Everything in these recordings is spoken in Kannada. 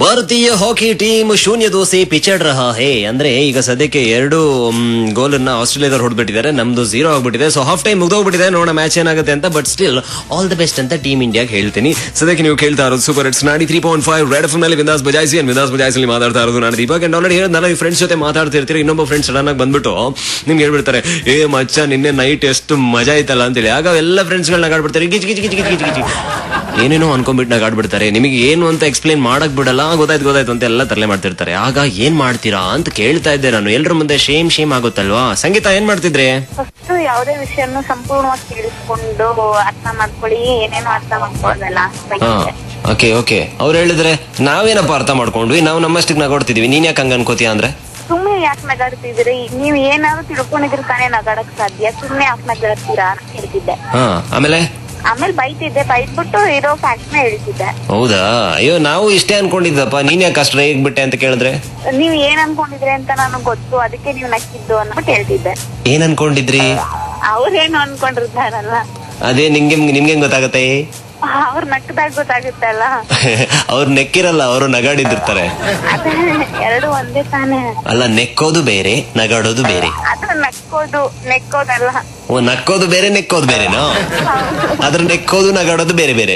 ಭಾರತೀಯ ಹಾಕಿ ಟೀಮ್ ಶೂನ್ಯ ದೋಸೆ ಪಿಚಡ್ ರಹಾ ಹೇ ಅಂದ್ರೆ ಈಗ ಸದ್ಯಕ್ಕೆ ಎರಡು ಗೋಲ್ ಅನ್ನ ಆಸ್ಟ್ರೇಲಿಯಾದವ್ರು ಹೊಡ್ಬಿಟ್ಟಿದ್ದಾರೆ ನಮ್ದು ಝೀರೋ ಆಗ್ಬಿಟ್ಟಿದೆ ಸೊ ಹಾಫ್ ಟೈಮ್ ಮುಗ್ದೋಗ್ಬಿಟ್ಟಿದೆ ನೋಡೋಣ ಮ್ಯಾಚ್ ಏನಾಗುತ್ತೆ ಅಂತ but still all the best ಅಂತ ಟೀಮ್ ಇಂಡಿಯಾಗೆ ಹೇಳ್ತೀನಿ ಸದ್ಯಕ್ಕೆ ನೀವು ಕೇಳ್ತಾ ಇರೋದು super hits ninety three point five red F ನಲ್ಲಿ ವಿಂದಾಸ್ ಬಜಾಯಿಸಿ ಅಂಡ್ ವಿಂದಾಸ್ ಬಜಾಯಿಸಲ್ಲಿ ಮಾತಾಡ್ತಾ ಇರೋದು ನಾನು ದೀಪಕ್ ಅಂಡ್ ಆಲ್ರೆಡಿ ಹೇಳೋದು ನಾನು ಫ್ರೆಂಡ್ಸ್ ಜೊತೆ ಮಾತಾಡ್ತಿರ್ತೀರಿ ಇನ್ನೊಬ್ಬ ಫ್ರೆಂಡ್ಸ್ ಸಡನ್ ಆಗಿ ಬಂದ್ಬಿಟ್ಟು ನಿಮ್ಗೆ ಹೇಳ್ಬಿಡ್ತಾರೆ ಏ ಮಚ್ಚ ನಿನ್ನೆ ನೈಟ್ ಎಷ್ಟು ಮಜಾ ಆಯ್ತಲ್ಲ ಅಂತೇಳಿ ಆಗ ಎಲ್ಲ ಫ್ರೆಂಡ್ಸ್ಗಳನ್ನ ನಗಾಡ್ಬಿಡ್ತಾರೆ ಗಿಚ್ ಗಿಚ್ ಗಿಚ್ ಗಿಚ್ ಗಿಚ್ ಗಿಚ್ ಗಿಚ್ ಏನೇನೋ ಅನ್ಕೊಂಡ್ಬಿಟ್ಟು ನಗಾಡ್ಬಿಡ್ತಾರೆ ನಿಮಗೆ ಏನು ಅಂತ ಎಕ್ಸ್ಪ್ಲೇನ್ ಮಾಡಕ್ ಬಿಡಲ್ಲ ಗೊತ್ತಾಯ್ತು ಗೊತ್ತಾಯ್ತು ಅಂತ ಎಲ್ಲ ತರಲೆ ಮಾಡ್ತಿರ್ತಾರೆ ಆಗ ಏನ್ ಮಾಡ್ತೀರಾ ಅಂತ ಕೇಳ್ತಾ ಇದ್ದೆ ನಾನು ಎಲ್ರ ಮುಂದೆ ಶೇಮ್ ಶೇಮ್ ಆಗುತ್ತಲ್ವಾ ಸಂಗೀತ ಏನ್ ಮಾಡ್ತಿದ್ರೆ ಫಸ್ಟ್ ಯಾವುದೇ ವಿಷಯವನ್ನು ಸಂಪೂರ್ಣವಾಗಿ ತಿಳಿಸ್ಕೊಂಡು ಅರ್ಥ ಮಾಡ್ಕೊಳ್ಳಿ ಏನೇನೋ ಅರ್ಥ ಮಾಡ್ಕೊಳ್ಳಲ್ಲ ಹಾ ಓಕೆ ಓಕೆ ಅವ್ರು ಹೇಳಿದ್ರೆ ನಾವೇನಪ್ಪ ಅರ್ಥ ಮಾಡ್ಕೊಂಡ್ವಿ ನಾವು ನಮ್ಮಷ್ಟಿಗೆ ನಗಾಡ್ತಿದೀವಿ ನೀನ್ ಯಾಕೆ ಹಂಗ ಅನ್ಕೋತೀಯ ಅಂದ್ರೆ ಸುಮ್ನೆ ಯಾಕೆ ನಗಾಡ್ತಿದ್ರಿ ನೀವ್ ಏನಾದ್ರು ತಿಳ್ಕೊಂಡಿದ್ರೆ ತಾನೇ ನಗಾಡಕ್ ಸಾಧ್ಯ ಸುಮ್ನೆ ಯಾಕೆ ನಗಾಡ್ತೀರಾ ಅಂತ ಹೇಳ್ತಿದ್ದೆ ಹಾ ಆಮೇಲೆ ಆಮೇಲೆ ಬೈತಿದ್ದೆ ಬೈದ್ಬಿಟ್ಟು ಇರೋ ಫ್ಯಾಕ್ಟ್ ನ ಹೇಳ್ತಿದ್ದೆ ಹೌದಾ ಅಯ್ಯೋ ನಾವು ಇಷ್ಟೇ ಅನ್ಕೊಂಡಿದ್ದಪ್ಪ ನೀನ್ ಯಾಕೆ ಅಷ್ಟು ರೇಗ್ ಬಿಟ್ಟೆ ಅಂತ ಕೇಳಿದ್ರೆ ನೀವ್ ಏನ್ ಅನ್ಕೊಂಡಿದ್ರೆ ಅಂತ ನನಗ್ ಗೊತ್ತು ಅದಕ್ಕೆ ನೀವ್ ನಕ್ಕಿದ್ದು ಅನ್ನಬಿಟ್ಟು ಹೇಳ್ತಿದ್ದೆ ಏನ್ ಅನ್ಕೊಂಡಿದ್ರಿ ಅವ್ರೇನು ಅನ್ಕೊಂಡಿರ್ತಾರಲ್ಲ ಅದೇ ನಿಮ್ಗೆ ನಿಮ್ಗೆ ಗೊತ್ತಾಗತ್ತೆ ಅವ್ರ ನಕ್ಕದಾಗ ಗೊತ್ತಾಗುತ್ತಲ್ಲ ಅವ್ರು ನೆಕ್ಕಿರಲ್ಲ ಅವರು ನಗಾಡಿದಿರ್ತಾರೆ ಅದೇ ಎರಡು ಒಂದೇ ತಾನೇ ಅಲ್ಲ ನೆಕ್ಕೋದು ಬೇರೆ ನಗಾಡೋದು ಬೇರೆ ಅದು ನಕ್ಕೋದು ನೆಕ್ಕೋದಲ್ಲ ಓ ನಕ್ಕೋದು ಬೇರೆ ನೆಕ್ಕೋದು ಬೇರೆನಾ ಅದ್ರ ನೆಕ್ಕೋದು ನಗಾಡೋದು ಬೇರೆ ಬೇರೆ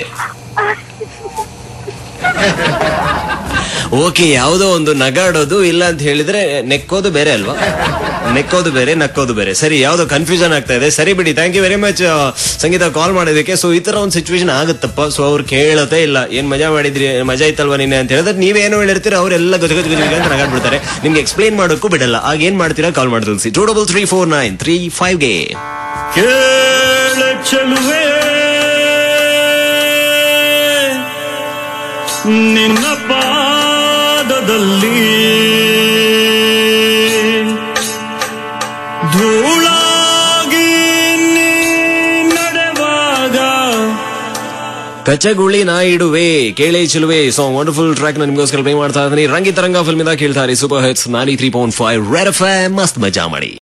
ಓಕೆ ಯಾವುದೋ ಒಂದು ನಗಾಡೋದು ಇಲ್ಲ ಅಂತ ಹೇಳಿದ್ರೆ ನೆಕ್ಕೋದು ಬೇರೆ ಅಲ್ವಾ ನೆಕ್ಕೋದು ಬೇರೆ ನಕ್ಕೋದು ಬೇರೆ ಸರಿ ಯಾವ್ದೋ ಕನ್ಫ್ಯೂಷನ್ ಆಗ್ತಾ ಇದೆ ಸರಿ ಬಿಡಿ thank you very much Sangeetha call ಮಾಡೋದಕ್ಕೆ ಸೊ ಈ ತರ ಒಂದು ಸಿಚುವೇಶನ್ ಆಗುತ್ತಪ್ಪ ಸೊ ಅವ್ರು ಕೇಳೋದೇ ಇಲ್ಲ ಏನ್ ಮಜಾ ಮಾಡಿದ್ರಿ ಮಜಾ ಇತ್ತಲ್ವಾ ನಿನ್ನೆ ಅಂತ ಹೇಳಿದ್ರೆ ನೀವೇನು ಹೇಳಿರ್ತೀರ ಅವರೆಲ್ಲ ಗಜ ಗಜ ಗಜ ಅಂತ ನಗಾಡ್ಬಿಡ್ತಾರೆ ನಿಮ್ಗೆ ಎಕ್ಸ್ಪ್ಲೈನ್ ಮಾಡೋಕ್ಕೂ ಬಿಡಲ್ಲ ಆಗ ಏನ್ ಮಾಡ್ತೀರಾ ಕಾಲ್ ಮಾಡಿ ತಿಳಿಸಿ two double three four nine three ಫೈವ್ಗೆ ಕೇಳ ಚೆಲುವೆ ನಿನ್ನ ಪಾದದಲ್ಲಿ ಧೂಳಾಗಿ ನೀ ನಡೆವಾಗ ಕಚಗುಳಿ ನಾ ಇಡುವೆ ಕೇಳಿ ಚಿಲುವೆ ಸೊ ವಂಡರ್ಫುಲ್ ಟ್ರ್ಯಾಕ್ ನಿಮ್ಗೋಸ್ಕರ ಪ್ಲೇ ಮಾಡ್ತಾ ಇದ್ದೀನಿ ರಂಗಿ ತರಂಗ ಫಿಲ್ಮ್ ಇಂದ ಕೇಳ್ತಾರೆ super hits ninety three point five red F ಮಸ್ತ್ ಮಜಾ ಮಾಡಿ